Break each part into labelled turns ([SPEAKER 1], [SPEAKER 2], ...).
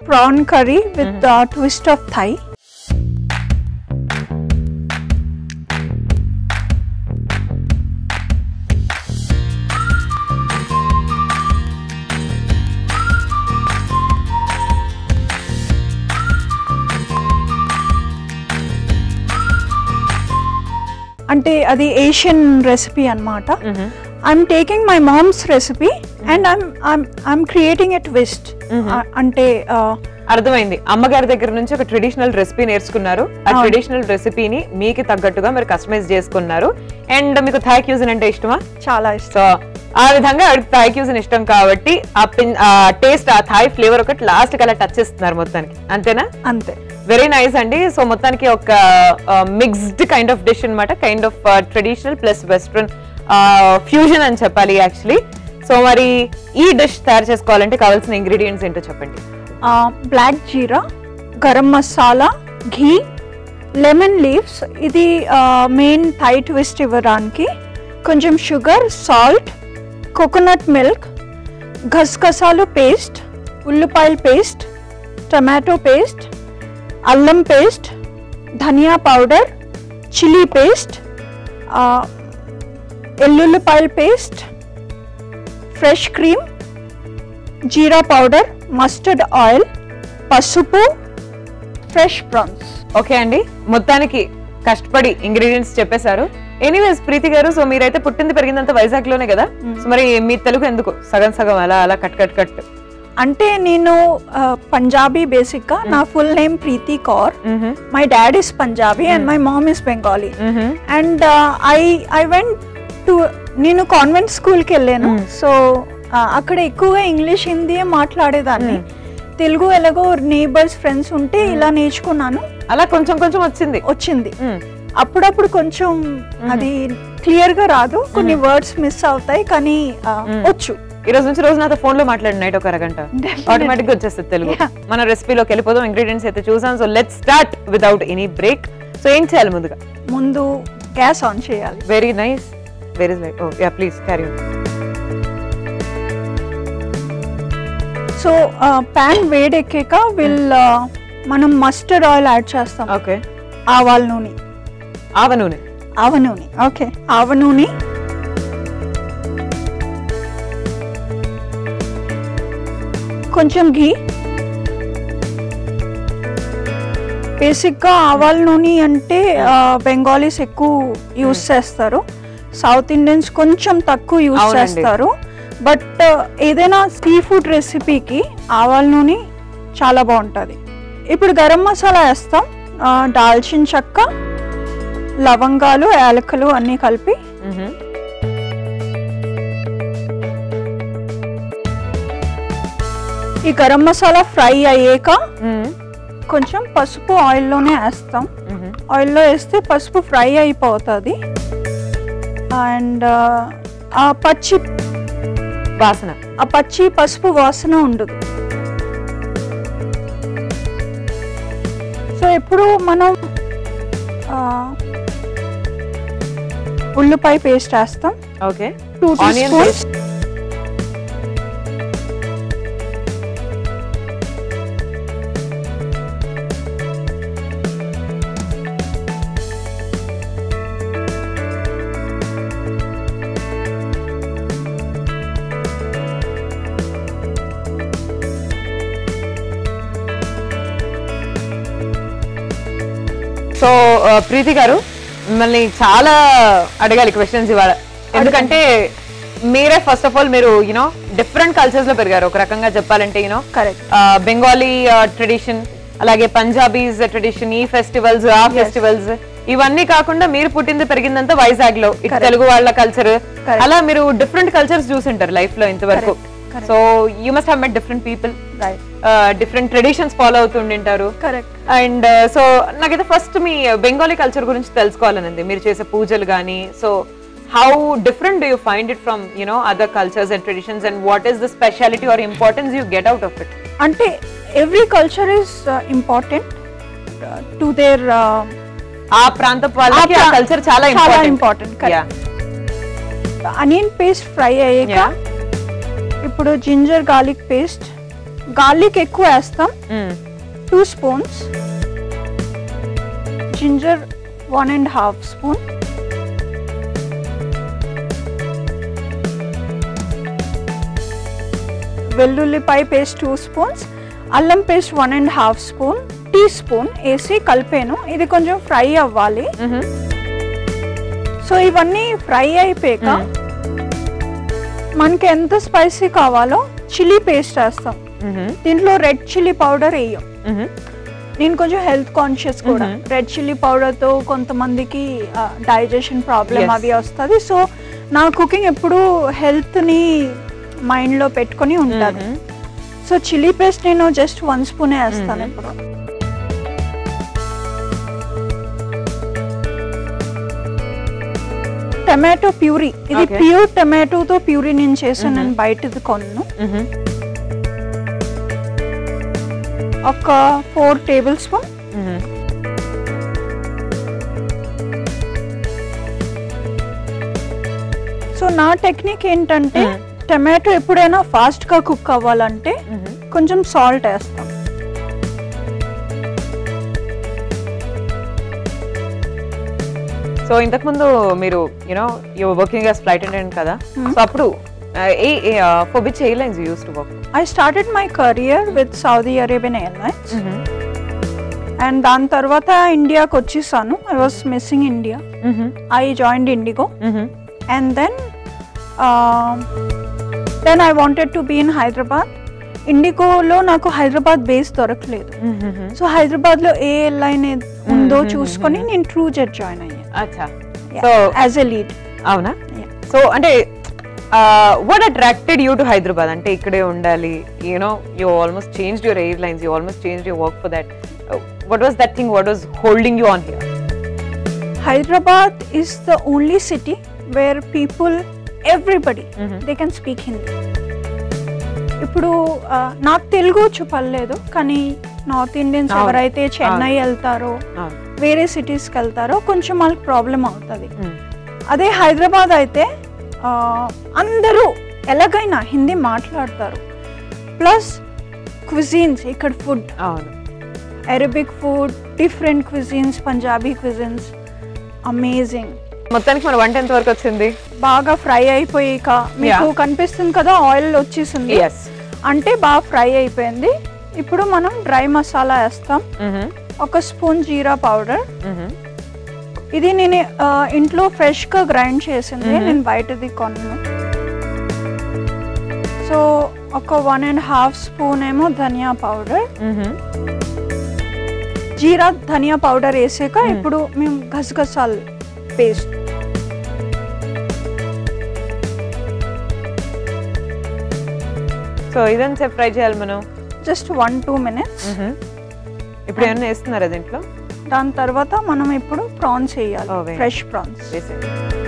[SPEAKER 1] PRAN curry with twist of Thai అంటే అది Asian recipe అన్నమాట I'm taking my mom's recipe and I'm I'm creating a twist అంటే uh,
[SPEAKER 2] అర్థమైంది అమ్మగారి దగ్గర నుంచి ఒక ట్రెడిషనల్ రెసిపీ నేర్చుకున్నారు ఆ
[SPEAKER 1] అవును.
[SPEAKER 2] ట్రెడిషనల్ రెసిపీని మీకు తగ్గట్టుగా మీరు కస్టమైజ్ చేసుకున్నారు అండ్ మీకు థాయ్ క్యూజన్ అంటే ఇష్టమా
[SPEAKER 1] చాలా ఇష్టం
[SPEAKER 2] సో ఆ విధంగా ఆవిడకి థాయ్ క్యూజన్ ఇష్టం కాబట్టి ఆ పిన్ ఆ టేస్ట్ ఆ థాయ్ ఫ్లేవర్ ఒకటి లాస్ట్ కి అలా టచ్ చేస్తున్నారు మొత్తానికి అంతేనా
[SPEAKER 1] అంతే
[SPEAKER 2] వెరీ నైస్ అండి సో మొత్తానికి ఒక మిక్స్డ్ కైండ్ ఆఫ్ డిష్ అన్నమాట kind of traditional plus western fusion అని చెప్పాలి యాక్చువల్లీ సో మరి ఈ డిష్ తయారు చేసుకోవాలంటే కావాల్సిన ఇంగ్రీడియంట్స్ ఏంటో చెప్పండి
[SPEAKER 1] black jeera garam masala ghee lemon leaves ఇది మెయిన్ థై ట్విస్ట్ ఇవ్వడానికి కొంచెం షుగర్ సాల్ట్ కోకోనట్ మిల్క్ గసగసాలు పేస్ట్ ఉల్లిపాయల పేస్ట్ టమాటో పేస్ట్ అల్లం paste dhania powder chilli paste ఎల్లుల్లిపాయల paste fresh cream jeera powder mustard oil పసుపు ఫ్రెష్ ప్రాన్స్
[SPEAKER 2] ఓకే అండి మొత్తానికి కష్టపడి ఇంగ్రీడియంట్స్ చెప్పేశారు ఎనీవేస్ ప్రీతి గారు సో మీరైతే పుట్టింది పెరిగిందంత వైజాగ్ లోనే కదా సో మరి మీ తెలుగు ఎందుకు సగం సగం అలా అలా కట్ కట్ కట్
[SPEAKER 1] అంటే నేను ఆ, పంజాబీ బేసిక్ గా నా full name Preeti Kaur
[SPEAKER 2] hmm,
[SPEAKER 1] my dad is Punjabi and my mom is Bengali
[SPEAKER 2] hmm.
[SPEAKER 1] And I I went to నేను కాన్వెంట్ స్కూల్కి వెళ్ళాను
[SPEAKER 2] Mm.
[SPEAKER 1] సో అక్కడ ఎక్కువగా ఇంగ్లీష్ హిందీ మాట్లాడేదాన్ని తెలుగు ఎలాగో నేబర్స్ ఫ్రెండ్స్ ఉంటే ఇలా నేర్చుకున్నాను
[SPEAKER 2] అలా కొంచెం కొంచెం వచ్చింది
[SPEAKER 1] వచ్చింది
[SPEAKER 2] మ్,
[SPEAKER 1] అప్పుడప్పుడు కొంచెం అది క్లియర్ గా రాదు కొన్ని వర్డ్స్ మిస్ అవుతాయి కానీ ఆ,
[SPEAKER 2] Mm.
[SPEAKER 1] వచ్చు
[SPEAKER 2] ఈ రోజు నుంచి రోజు నాతో ఫోన్ లో మాట్లాడి నైట్ ఒక అరగంట ఆటోమేటిక్ గా వచ్చేస్తుంది తెలుగు
[SPEAKER 1] Yeah.
[SPEAKER 2] మన రెసిపీలోకి వెళ్ళిపోదాం ఇంగ్రీడియంట్స్ అయితే చూసాం so let start without any break so ఏం చేయాలి ముందుగా
[SPEAKER 1] ముందు గ్యాస్ ఆన్ చేయాలి
[SPEAKER 2] very nice very right oh yeah please carry
[SPEAKER 1] so pan వేడెక్కాక విల్ మనం మస్టర్డ్ ఆయిల్ యాడ్ చేస్తాం
[SPEAKER 2] ఓకే
[SPEAKER 1] ఆవాల నూనె
[SPEAKER 2] ఆవ నూనె
[SPEAKER 1] ఆవ నూనె ఓకే ఆవ నూనె కొంచెం ఘీ బేసిక్గా ఆవాల నూనె అంటే బెంగాలీస్ ఎక్కువ యూస్ చేస్తారు సౌత్ ఇండియన్స్ కొంచెం తక్కువ యూస్
[SPEAKER 2] అవునండి.
[SPEAKER 1] చేస్తారు బట్ ఏదైనా సీ ఫుడ్ రెసిపీకి ఆవాల నూనె చాలా బాగుంటుంది ఇప్పుడు గరం మసాలా వేస్తాం ఆ, దాల్చిన చెక్క లవంగాలు యాలకులు అన్నీ కలిపి
[SPEAKER 2] మ్హూ.
[SPEAKER 1] ఈ గరం మసాలా ఫ్రై అయ్యాక
[SPEAKER 2] మ్మ్.
[SPEAKER 1] కొంచెం పసుపు ఆయిల్లోనే వేస్తాం
[SPEAKER 2] మ్హూ.
[SPEAKER 1] ఆయిల్లో వేస్తే పసుపు ఫ్రై అయిపోతుంది అండ్ ఆ పచ్చి
[SPEAKER 2] వాసన
[SPEAKER 1] ఆ పచ్చి పసుపు వాసన ఉండదు సో ఇప్పుడు మనం ఆ, ఉల్లిపాయ పేస్ట్ వేస్తాం
[SPEAKER 2] okay
[SPEAKER 1] two tea
[SPEAKER 2] onion
[SPEAKER 1] spoons
[SPEAKER 2] so ఆ, ప్రీతి గారు మిమ్మల్ని చాలా అడగాలి క్వశ్చన్స్ ఇవాళ ఎందుకంటే మీరే ఫస్ట్ ఆఫ్ ఆల్ మీరు యూనో డిఫరెంట్ కల్చర్స్ లో పెరిగారు ఒక రకంగా చెప్పాలంటే యూనో
[SPEAKER 1] కరెక్ట్
[SPEAKER 2] బెంగాలీ ట్రెడిషన్ అలాగే పంజాబీస్ ట్రెడిషన్ ఈ ఫెస్టివల్స్ ఆ ఫెస్టివల్స్ ఇవన్నీ కాకుండా మీరు పుట్టింది పెరిగిందంతా వైజాగ్ లో ఇటు
[SPEAKER 1] Correct.
[SPEAKER 2] తెలుగు వాళ్ళ కల్చర్
[SPEAKER 1] Correct.
[SPEAKER 2] అలా మీరు డిఫరెంట్ కల్చర్స్ చూసింటారు లైఫ్ లో ఇంతవరకు
[SPEAKER 1] Correct. Correct.
[SPEAKER 2] So you must have met different people
[SPEAKER 1] right
[SPEAKER 2] different traditions follow అవుతుండింటారు
[SPEAKER 1] కరెక్ట్
[SPEAKER 2] అండ్ సో నాకైతే ఫస్ట్ మీ బెంగాలీ కల్చర్ గురించి తెలుసుకోవాలనుంది మీరు చేసే పూజలు కానీ so how different do you find it from you know other cultures and traditions and what is the speciality or importance you get out of it
[SPEAKER 1] అంటే every culture is important to their
[SPEAKER 2] ఆ ప్రాంతం వాళ్ళకి ఆ
[SPEAKER 1] ప్రా-
[SPEAKER 2] culture చాలా
[SPEAKER 1] చాలా
[SPEAKER 2] important
[SPEAKER 1] important, onion paste fry అయ్యాక
[SPEAKER 2] Yeah.
[SPEAKER 1] ఇప్పుడు జింజర్ గార్లిక్ పేస్ట్ గార్లిక్ ఎక్కువ వేస్తాం two spoons ginger one and half spoon వెల్లుల్లిపాయ పేస్ట్ టూ స్పూన్స్ అల్లం paste one and half spoon tea spoon వేసి కలిపాను ఇది కొంచెం ఫ్రై అవ్వాలి సో ఇవన్నీ ఫ్రై అయిపోయాక మనకి ఎంత స్పైసీ కావాలో చిల్లీ పేస్ట్ వేస్తాం దీంట్లో రెడ్ చిల్లీ పౌడర్ వేయం నేను కొంచెం హెల్త్ కాన్షియస్ కూడా
[SPEAKER 2] Mhm.
[SPEAKER 1] రెడ్ చిల్లీ పౌడర్ తో కొంతమందికి డైజెషన్ ప్రాబ్లం
[SPEAKER 2] Yes.
[SPEAKER 1] అవి వస్తుంది సో నా కుకింగ్ ఎప్పుడు హెల్త్ ని మైండ్ లో పెట్టుకొని ఉంటుంది సో చిల్లీ పేస్ట్ నేను జస్ట్ వన్ స్పూనే వేస్తాను
[SPEAKER 2] Mhm.
[SPEAKER 1] ఇప్పుడు టమాటో ప్యూరీ ఇది
[SPEAKER 2] Okay.
[SPEAKER 1] ప్యూర్ టమాటోతో ప్యూరీ నేను చేశాను నేను బయటది కొన్ను ఒక ఫోర్ టేబుల్ స్పూన్ సో నా టెక్నిక్ ఏంటంటే
[SPEAKER 2] Mm.
[SPEAKER 1] టమాటో ఎప్పుడైనా ఫాస్ట్ గా కుక్ అవ్వాలంటే కొంచెం సాల్ట్ వేస్తాం
[SPEAKER 2] సో ఇంతకు ముందు మీరు you know you working as flight attendant కదా
[SPEAKER 1] Hmm.
[SPEAKER 2] సో అప్పుడు uh, a for which airlines use to work
[SPEAKER 1] I started my career with Saudi Arabian airlines and దాని తర్వాత ఇండియాకి వచ్చేసాను I was missing India I joined IndiGo and then then I wanted to be in Hyderabad ఇండిగోలో నాకు Hyderabad base దొరకలేదు so Hyderabad లో ఏ airline ఉందో
[SPEAKER 2] Mhm,
[SPEAKER 1] చూసుకొని
[SPEAKER 2] mhm.
[SPEAKER 1] నేను ట్రూ జెట్ జాయిన్ అయ్యాను
[SPEAKER 2] అచ్చా సో
[SPEAKER 1] యాజ్ ఎ లీడ్
[SPEAKER 2] అవునా సో అంటే what attracted you to Hyderabad అంటే ఇక్కడే ఉండాలి you know you almost change your airlines you almost change your work for that what was that thing what was holding you on here
[SPEAKER 1] Hyderabad is the only city where people everybody they can speak Hindi ఇప్పుడు ఆ, నాకు తెలుగు వచ్చు పర్లేదు కానీ north Indians
[SPEAKER 2] అవును.
[SPEAKER 1] ఎవరైతే చెన్నై వెళ్తారో వేరే సిటీస్కి వెళ్తారో కొంచెం వాళ్ళకి ప్రాబ్లం అవుతుంది అదే హైదరాబాద్ అయితే ఆ, అందరూ ఎలాగైనా హిందీ మాట్లాడతారు ప్లస్ క్విజీన్స్ ఇక్కడ ఫుడ్
[SPEAKER 2] అవును
[SPEAKER 1] Arabic food different cuisines Punjabi cuisines amazing
[SPEAKER 2] మొత్తానికి మన వంట ఎంత వరకు వచ్చింది
[SPEAKER 1] బాగా ఫ్రై అయిపోయాక మీకు కనిపిస్తుంది కదా ఆయిల్ వచ్చేసింది
[SPEAKER 2] ఎస్
[SPEAKER 1] అంటే బాగా ఫ్రై అయిపోయింది ఇప్పుడు మనం డ్రై మసాలా వేస్తాం ఒక స్పూన్ జీరా పౌడర్ ఇది నేను ఆ, ఇంట్లో ఫ్రెష్ గా గ్రైండ్ చేసింది
[SPEAKER 2] Mhm.
[SPEAKER 1] నేను బయటది కొన్నాను సో ఒక వన్ అండ్ హాఫ్ స్పూన్ ఏమో ధనియా పౌడర్ జీరా ధనియా పౌడర్ వేసాక
[SPEAKER 2] Mhm.
[SPEAKER 1] ఇప్పుడు మేము గసగసాలు పేస్ట్
[SPEAKER 2] సో ఇదని సేపు ఫ్రై చేయాలి మనం
[SPEAKER 1] జస్ట్ వన్ టూ మినిట్స్
[SPEAKER 2] ఇప్పుడు ఏమన్నా వేస్తున్నారా దీంట్లో
[SPEAKER 1] దాని తర్వాత మనం ఇప్పుడు ప్రాన్స్ వేయాలి
[SPEAKER 2] Oh, వేయండి.
[SPEAKER 1] ఫ్రెష్ ప్రాన్స్
[SPEAKER 2] వేసేయండి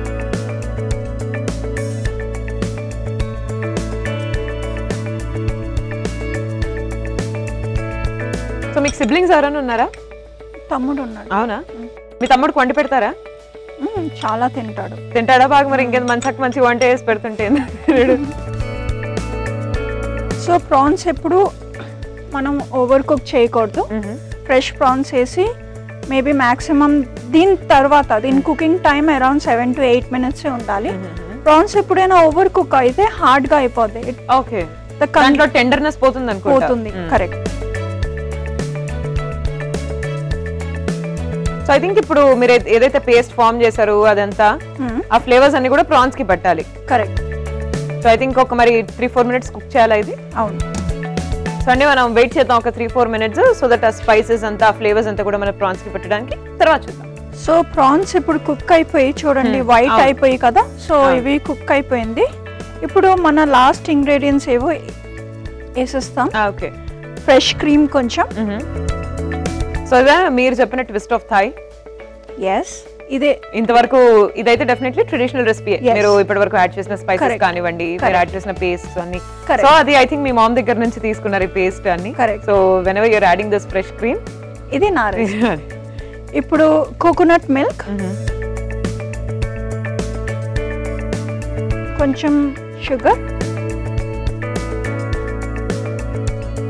[SPEAKER 2] సో మీకు సిబ్లింగ్స్ ఎవరైనా ఉన్నారా
[SPEAKER 1] తమ్ముడు ఉన్నాడు
[SPEAKER 2] అవునా మీ తమ్ముడు వండి పెడతారా
[SPEAKER 1] మ్మ్, చాలా తింటాడు
[SPEAKER 2] తింటాడా బాగా మరి ఇంకేం మంచి మంచి వంట వేసి పెడుతుంటే తినడు.
[SPEAKER 1] సో ప్రాన్స్ ఎప్పుడు మనం ఓవర్ కుక్ చేయకూడదు
[SPEAKER 2] మ్మ్.
[SPEAKER 1] ఫ్రెష్ ప్రాన్స్ వేసి మేబీ మాక్సిమం దీని తర్వాత దీని cooking time around seven to eight minutes ఉండాలి ప్రాన్స్ ఎప్పుడైనా ఓవర్ కుక్ అయితే హార్డ్ గా అయిపోద్ది It-
[SPEAKER 2] ఓకే
[SPEAKER 1] the con-
[SPEAKER 2] దాంట్లో టెండర్నెస్ పోతుంది అనుకుంటా
[SPEAKER 1] పోతుంది
[SPEAKER 2] మ్మ్.
[SPEAKER 1] కరెక్ట్
[SPEAKER 2] సో ఐ థింక్ ఇప్పుడు మీరు ఏదై- ఏదైతే పేస్ట్ ఫామ్ చేశారో అదంతా ఆ ఫ్లేవర్స్ అన్ని కూడా ప్రాన్స్ కి పట్టాలి
[SPEAKER 1] కరెక్ట్
[SPEAKER 2] సో ఐ థింక్ ఒక మరి త్రీ ఫోర్ మినిట్స్ కుక్ చేయాలి ఇది
[SPEAKER 1] అవును
[SPEAKER 2] సో అండి మనం వెయిట్ చేద్దాం ఒక three four minutes so that ఆ స్పైసెస్ అంతా ఆ ఫ్లేవర్స్ అంతా కూడా మన ప్రాన్స్ కి పెట్టడానికి తర్వాత చూద్దాం
[SPEAKER 1] సో ప్రాన్స్ ఇప్పుడు కుక్ అయిపోయి చూడండి
[SPEAKER 2] Hmm,
[SPEAKER 1] వైట్
[SPEAKER 2] అవును.
[SPEAKER 1] అయిపోయి కదా సో
[SPEAKER 2] అవును.
[SPEAKER 1] ఇవి కుక్ అయిపోయింది ఇప్పుడు మన లాస్ట్ ఇంగ్రీడియంట్స్ ఏవో వేసేస్తాం
[SPEAKER 2] ఓకే
[SPEAKER 1] ఫ్రెష్ క్రీమ్ కొంచెం
[SPEAKER 2] సో ఇదే మీరు చెప్పిన ట్విస్ట్ ఆఫ్ థాయ్
[SPEAKER 1] ఎస్ ఇదే
[SPEAKER 2] ఇంతవరకు ఇదైతే డెఫినెట్లీ ట్రెడిషనల్ రెసిపీ
[SPEAKER 1] Yes.
[SPEAKER 2] మీరు ఇప్పటి వరకు యాడ్ చేసిన స్పైసెస్
[SPEAKER 1] Correct.
[SPEAKER 2] కానివ్వండి మీరు
[SPEAKER 1] Correct.
[SPEAKER 2] యాడ్ చేసిన పేస్ట్ అన్ని
[SPEAKER 1] Correct.
[SPEAKER 2] సో అది ఐ థింక్ మీ మామ్ దగ్గర నుంచి తీసుకున్నారు ఈ పేస్ట్ అన్ని
[SPEAKER 1] Correct.
[SPEAKER 2] So whenever you're adding this fresh cream
[SPEAKER 1] ఇది నా recipe. ఇప్పుడు కోకోనట్ మిల్క్ కొంచెం sugar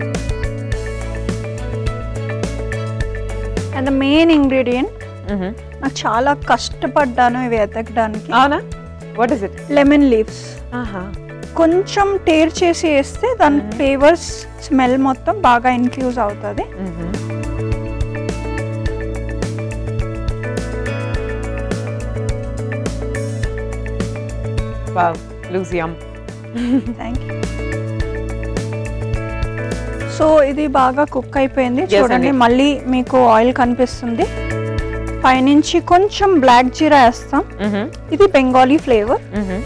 [SPEAKER 1] and the main ingredient నాకు చాలా కష్టపడ్డాను ఇవి ఎతకడానికి
[SPEAKER 2] అవునా what is it
[SPEAKER 1] lemon leaves కొంచెం టేర్ చేసి వేస్తే దాని ఫ్లేవర్స్ స్మెల్ మొత్తం బాగా ఇన్ఫ్యూజ్ అవుతుంది
[SPEAKER 2] wow looks yum
[SPEAKER 1] thank you so ఇది బాగా కుక్ అయిపోయింది
[SPEAKER 2] Yes,
[SPEAKER 1] చూడండి
[SPEAKER 2] అండి.
[SPEAKER 1] మళ్ళీ మీకు ఆయిల్ కనిపిస్తుంది పైనుంచి కొంచెం బ్లాక్ జీరా వేస్తాం ఇది బెంగాలీ ఫ్లేవర్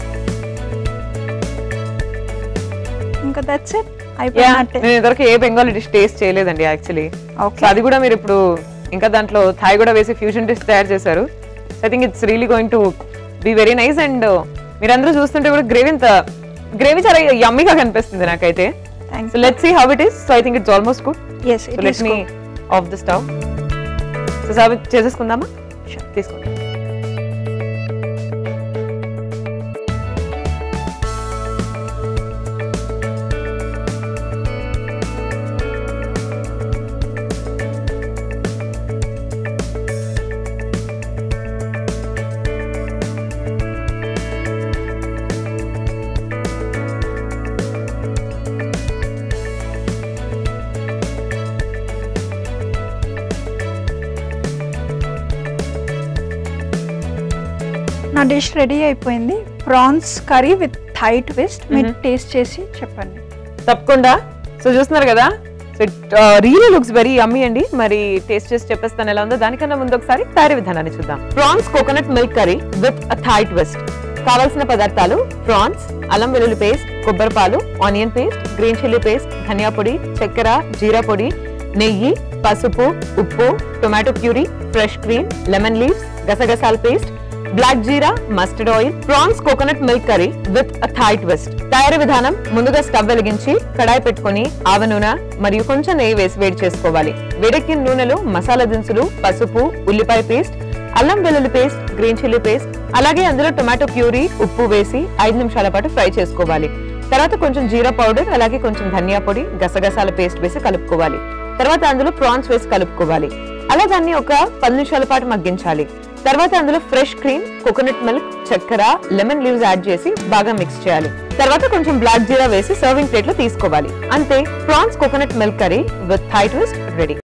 [SPEAKER 1] ఇంకా దట్స్ ఇట్ అయిపోయినట్టే
[SPEAKER 2] నేను ఇదివరకు ఏ బెంగాలీ డిష్ టేస్ట్ చేయలేదండి యాక్చువల్లీ సో
[SPEAKER 1] ఓకే
[SPEAKER 2] అది కూడా మీరు ఇప్పుడు ఇంకా దాంట్లో థాయ్ కూడా వేసి ఫ్యూజన్ డిష్ తయారు చేశారు I think it's really going to be very nice and మీరందరూ చూస్తుంటే కూడా గ్రేవీ ఇంత గ్రేవీ చాలా యమ్మీగా కనిపిస్తుంది నాకైతే
[SPEAKER 1] thank
[SPEAKER 2] so let see how it is so I think it's almost good
[SPEAKER 1] yes
[SPEAKER 2] so
[SPEAKER 1] it
[SPEAKER 2] let
[SPEAKER 1] is
[SPEAKER 2] me off the stove so serve చేసేసుకుందామా తీసుకోండి
[SPEAKER 1] నా డిష్ రెడీ అయిపోయింది prawns curry with Thai twist మీరు taste చేసి చెప్పండి
[SPEAKER 2] తప్పకుండా so చూస్తున్నారు కదా so it really looks very yummy అండి మరి టేస్ట్ చేసి చెప్పేస్తాను ఎలా ఉందో దానికన్నా ముందు ఒకసారి తయారీ విధానాన్ని చూద్దాం prawns coconut milk curry with Thai twist కావాల్సిన పదార్థాలు ప్రాన్స్ అల్లం వెల్లుల్లి పేస్ట్ కొబ్బరి పాలు onion paste green chilli paste ధనియా పొడి చక్కెర జీరా పొడి నెయ్యి పసుపు ఉప్పు tomato puree fresh cream lemon leaves గసగసాల పేస్ట్ బ్లాక్ జీరా mustard oil prawns coconut milk curry with Thai twist తయారీ విధానం ముందుగా స్టవ్ వెలిగించి కడాయి పెట్టుకొని ఆవ నూనె మరియు కొంచెం నెయ్యి వేసి వేడి చేసుకోవాలి వేడెక్కిన నూనెలో మసాలా దినుసులు పసుపు ఉల్లిపాయ పేస్ట్ అల్లం వెల్లుల్లి పేస్ట్ గ్రీన్ చిల్లీ పేస్ట్ అలాగే అందులో టొమాటో ప్యూరీ ఉప్పు వేసి ఐదు నిమిషాల పాటు ఫ్రై చేసుకోవాలి తర్వాత కొంచెం జీరా పౌడర్ అలాగే కొంచెం ధనియా పొడి గసగసాల పేస్ట్ వేసి కలుపుకోవాలి తర్వాత అందులో ప్రాన్స్ వేసి కలుపుకోవాలి అలా దాన్ని ఒక పది నిమిషాల పాటు మగ్గించాలి తర్వాత అందులో ఫ్రెష్ క్రీమ్ కోకోనట్ మిల్క్ చక్కెర లెమన్ లీవ్స్ యాడ్ చేసి బాగా మిక్స్ చేయాలి తర్వాత కొంచెం బ్లాక్ జీరా వేసి సర్వింగ్ ప్లేట్ లో తీసుకోవాలి అంతే prawns coconut milk curry with Thai twist ready